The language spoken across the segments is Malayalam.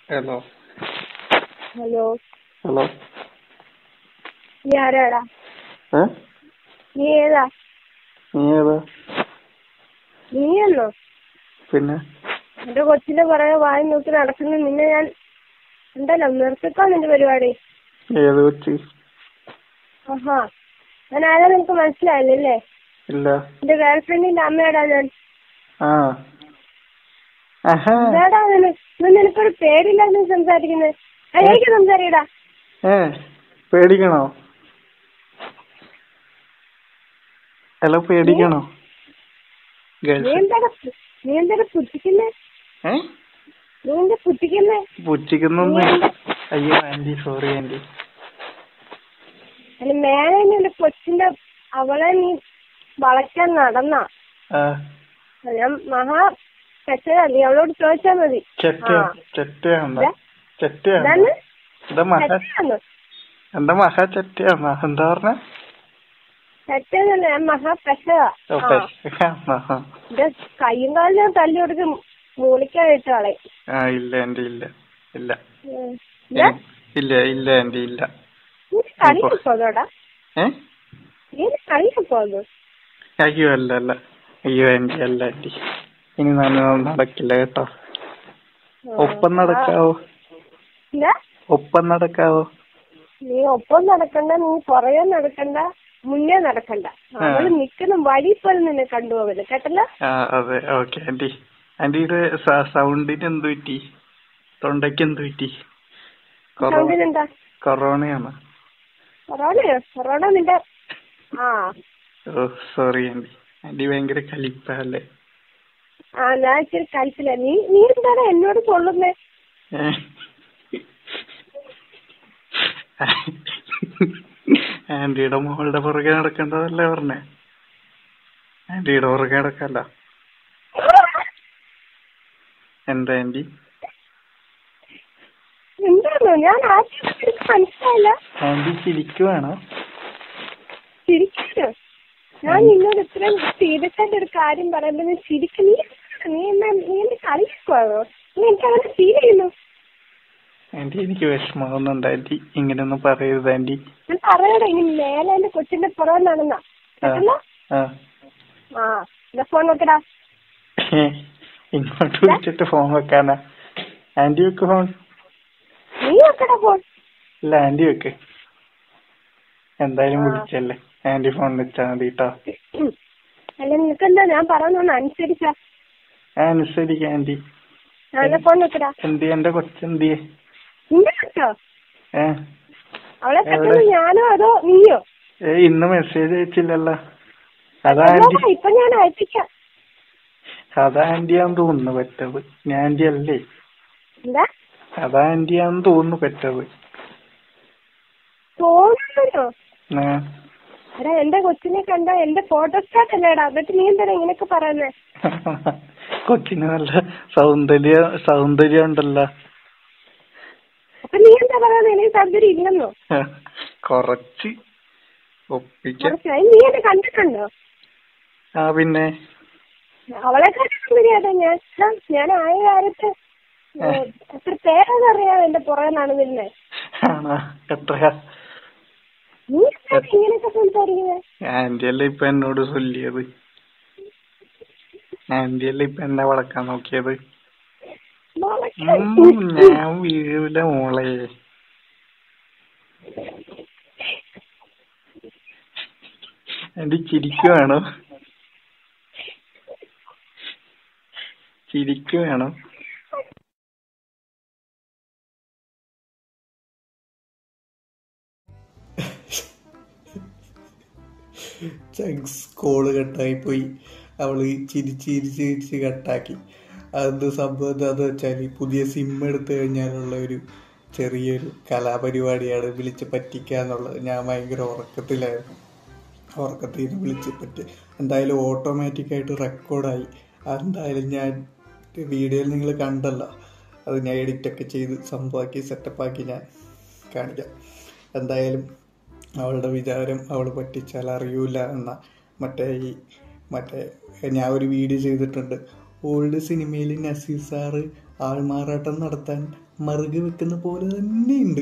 ഹലോ ഹലോ ഹലോ നീ ആരാടാ ഏ നീ ഏതാ നീ ഏതാ നീയല്ലോ പിന്നെ എന്റെ കൊച്ചിന്റെ പുറകെ വായി നോക്കി നടക്കുന്ന നിന്നെ ഞാൻ ഉണ്ടല്ലോ നിർത്തിക്കോ നിന്റെ പരിപാടി ഏത് കൊച്ച് ആഹാ ഞാൻ ആരാ നിനക്ക് മനസ്സിലായില്ലല്ലേ ഇല്ല എന്റെ ഗേൾ ഫ്രണ്ടിന്റെ അമ്മയാടാ ഞാൻ ആ ആഹാ എന്താടാ നിന ഇത് നിനക്കൊരു പേടിയില്ലാതെ നീ സംസാരിക്കുന്നത് എനിക്ക് സംസാരിക്കടാ ഏ പേടിക്കണോ ഹലോ പേടിക്കണോ നീ ഗേൾസ് എന്താടാ നീ എന്താടാ പുച്ഛിക്കുന്നേ ഏ നീ എന്താ പുച്ഛിക്കുന്നേ പുച്ഛിക്കുന്നൊന്നും അയ്യോ ആന്റി സോറി ആന്റി അല്ല മേലെ നിന്റെ കൊച്ചിന്റെ അവളെ നീ വളയ്ക്കാൻ നടന്ന ആ ഞാൻ മഹാ പെട്ടതാ നീ അവളോട് ചോദിച്ചാ മതി ചെറ്റ ആ. ചെറ്റയാണോ ഇതാ? ചെറ്റയാണോ ഇതാണ് എന്താ മഹ തെറ്റാന്ന് എന്താ മഹ ചെറ്റയാണോ എന്താ പറഞ്ഞ തെറ്റെന്നല്ല ഞാൻ മഹാ പെട്ടതാ ഓ ആ പെറ്റയാണോ ആ. ഇത് കയ്യും കാലും ഞാൻ തല്ലി കൊടുത്ത് മൂളിക്കാൻ ഇട്ട് കളയും ആ ഇല്ല ആന്റി ഇല്ല ഇല്ല ഉം. ഇതാ, ഇല്ല ഇല്ല ആന്റി ഇല്ല നീ കളിക്ക് പോന്നോടാ ഏ നീ കളിക്ക് പോന്നു അയ്യോ അല്ല അല്ല അയ്യോ ആന്റി അല്ല ആന്റി ഇനി നല്ലോണം നടക്കില്ല കേട്ടോ ഒപ്പം നടക്കാവോ എന്താ ഒപ്പം നടക്കാവോ നീ ഒപ്പം നടക്കണ്ട നീ പുറകെ നടക്കണ്ട മുന്നേ നടക്കണ്ട അവള് നിക്കുന്ന വഴി പോലും നിന്നെ കണ്ടുപോകല് കേട്ടല്ലോ ആ അതെ ഓക്കെ ആന്റി ആന്റിയുടെ സ- സൗണ്ടിന് എന്ത് പറ്റി തൊണ്ടയ്ക്ക് എന്ത് പറ്റി കൊറോണ സൗണ്ടിനെന്താ കൊറോണയാണ് കൊറോണയോ കൊറോണ നിന്റെ ആ ഓ സോറി ആന്റി ആന്റി ഭയങ്കര കലിപ്പല്ലേ ആ ഞാൻ ഇച്ചിരി കലിപ്പില്ല നീ നീ എന്താണ് എന്നോട് കൊള്ളുന്നേ ഏ? ആന്റിയുടെ മോളുടെ പുറകെ നടക്കേണ്ടതല്ലേ പറഞ്ഞേ ആന്റിയുടെ പുറകെ നടക്കല്ല എന്താ ആന്റി എന്താണോ ഞാൻ ആദ്യം എനിക്ക് മനസ്സിലായില്ല ആന്റി ചിരിക്കുവാണോ ചിരിക്കാനോ ഞാൻ നിന്നോട് ഇത്രയും സീരിയസ് ആയിട്ട് ഒരു കാര്യം പറയുമ്പോ നീ ചിരിക്കും നീ നീ എന്നാ നീ എന്നെ കളിക്കുവാണോ നീ എനിക്ക് അങ്ങനെ ഫീൽ ചെയ്യുന്നു ആന്റി എനിക്ക് വിഷമാവുന്നുണ്ട് ആന്റി ഇങ്ങനെയൊന്നും പറയരുത് ആന്റി ഞാൻ പറയണോ ഇനി മേലെ എന്റെ കൊച്ചിന്റെ പുറകെ നടന്നാ ആ കേട്ടല്ലോ ആ ആ എന്നാ ഫോൺ നോക്കടാ ഏ, ഇങ്ങോട്ട് വിളിച്ചിട്ട് ഫോൺ വെക്കാനാ ആന്റി വെക്ക് ഫോൺ നീ നോക്കടാ ഫോൺ ഇല്ല ആന്റി വെക്ക് എന്തായാലും ആ. വിളിച്ചല്ലേ ആന്റി ഫോൺ വെച്ചാ മതി കേട്ടോ അല്ല നിനക്കെന്താ ഞാൻ പറയുന്നൊന്ന് അനുസരിച്ചാ ആ അനുസരിക്കാം ആന്റി ആ എന്നാ ഫോൺ നോക്കടാ എന്തി എന്റെ കൊച്ചെന്തിയെ നിന്റെ കേട്ടോ ഏ അവളെ എവിടെ? പെട്ടെന്ന് ഞാനോ അതോ നീയോ ഏ ഇന്ന് മെസ്സേജ് അയച്ചില്ലല്ലോ അതാ എന്നാ ആന്റി ഇപ്പൊ ഞാൻ അയപ്പിക്കാം അതാ ആന്റിയാന്ന് തോന്നുന്നു പറ്റത് ഞാൻ ആന്റി അല്ലേ എന്താ അതാ ആന്റിയാന്ന് തോന്നുന്നു പറ്റത് തോന്നുന്നോ ഏ, എടാ എന്റെ കൊച്ചിനെ കണ്ട എന്റെ ഫോട്ടോസ്റ്റാറ്റ് അല്ലേടാ എന്നിട്ട് നീ എന്താ ഇങ്ങനെയൊക്കെ പറയുന്നേ കൊച്ചിന് നല്ല സൗന്ദര്യ സൗന്ദര്യം ഉണ്ടല്ലോ അപ്പൊ നീ എന്താ പറയുന്നത് എനിക്ക് താല്പര്യം ഇല്ലെന്നോ കൊറച്ച് ഒപ്പിക്ക കുറച്ചായി നീ എന്നെ കണ്ടിട്ടുണ്ടോ ആ പിന്നെ അവളെ കണ്ടിട്ടുണ്ടോ ഞാൻ ആ, ഞാൻ ആയ കാലത്ത് ഏ, എത്ര പേരെന്നറിയാം എന്റെ പുറകെ നടന്നിരുന്നേ ആണോ എത്രയാ നീ എന്താണ് ഇങ്ങനെയൊക്കെ സംസാരിക്കുന്നത് ആന്റി അല്ലേ ഇപ്പൊ എന്നോട് ചൊല്ലിയത് ആന്റി അല്ലേ ഇപ്പൊ എന്നെ വളക്കാൻ നോക്കിയത് ഉം, ഞാൻ വീഴൂല മോളെ ആന്റി ചിരിക്കുവാണോ ചിരിക്കുവാണോ ചങ്സ് കോള് കട്ടായി പോയി അവള് ചിരിച്ച് ചിരിച്ച് ചിരിച്ച് കട്ടാക്കി അതെന്ത് സംഭവം എന്താന്ന് വെച്ചാൽ പുതിയ സിം എടുത്തു കഴിഞ്ഞാലുള്ള ഒരു ചെറിയൊരു കലാപരിപാടിയാണ് വിളിച്ച് പറ്റിക്കുക എന്നുള്ളത് ഞാൻ ഭയങ്കര ഉറക്കത്തിലായിരുന്നു ഉറക്കത്തിൽ നിന്ന് വിളിച്ച് പറ്റി എന്തായാലും ഓട്ടോമാറ്റിക്കായിട്ട് റെക്കോർഡായി അതെന്തായാലും ഞാൻ വീഡിയോയിൽ നിങ്ങൾ കണ്ടല്ലോ അത് ഞാൻ എഡിറ്റൊക്കെ ചെയ്ത് സംഭവമാക്കി സെറ്റപ്പാക്കി ഞാൻ കാണിക്കാം എന്തായാലും അവളുടെ വിചാരം അവൾ പറ്റിച്ചാൽ അറിയൂല എന്ന മറ്റേ ഈ മറ്റേ ഞാൻ ഒരു വീഡിയോ ചെയ്തിട്ടുണ്ട് ഓൾഡ് സിനിമയിൽ നസീർ സാറ് ആൾമാറാട്ടം നടത്താൻ മറുക് വെക്കുന്ന പോലെ തന്നെയുണ്ട്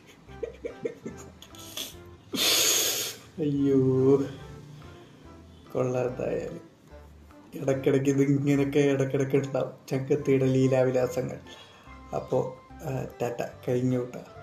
അയ്യോ കൊള്ളാത്തായാലും ഇടയ്ക്കിടയ്ക്ക് ഇത് ഇങ്ങനെയൊക്കെ ഇടയ്ക്കിടയ്ക്ക് ഉണ്ടാവും ചക്കത്തിയുടെ ലീലാവിലാസങ്ങൾ അപ്പോൾ ടാറ്റ കഴിഞ്ഞു കൂട്ടാ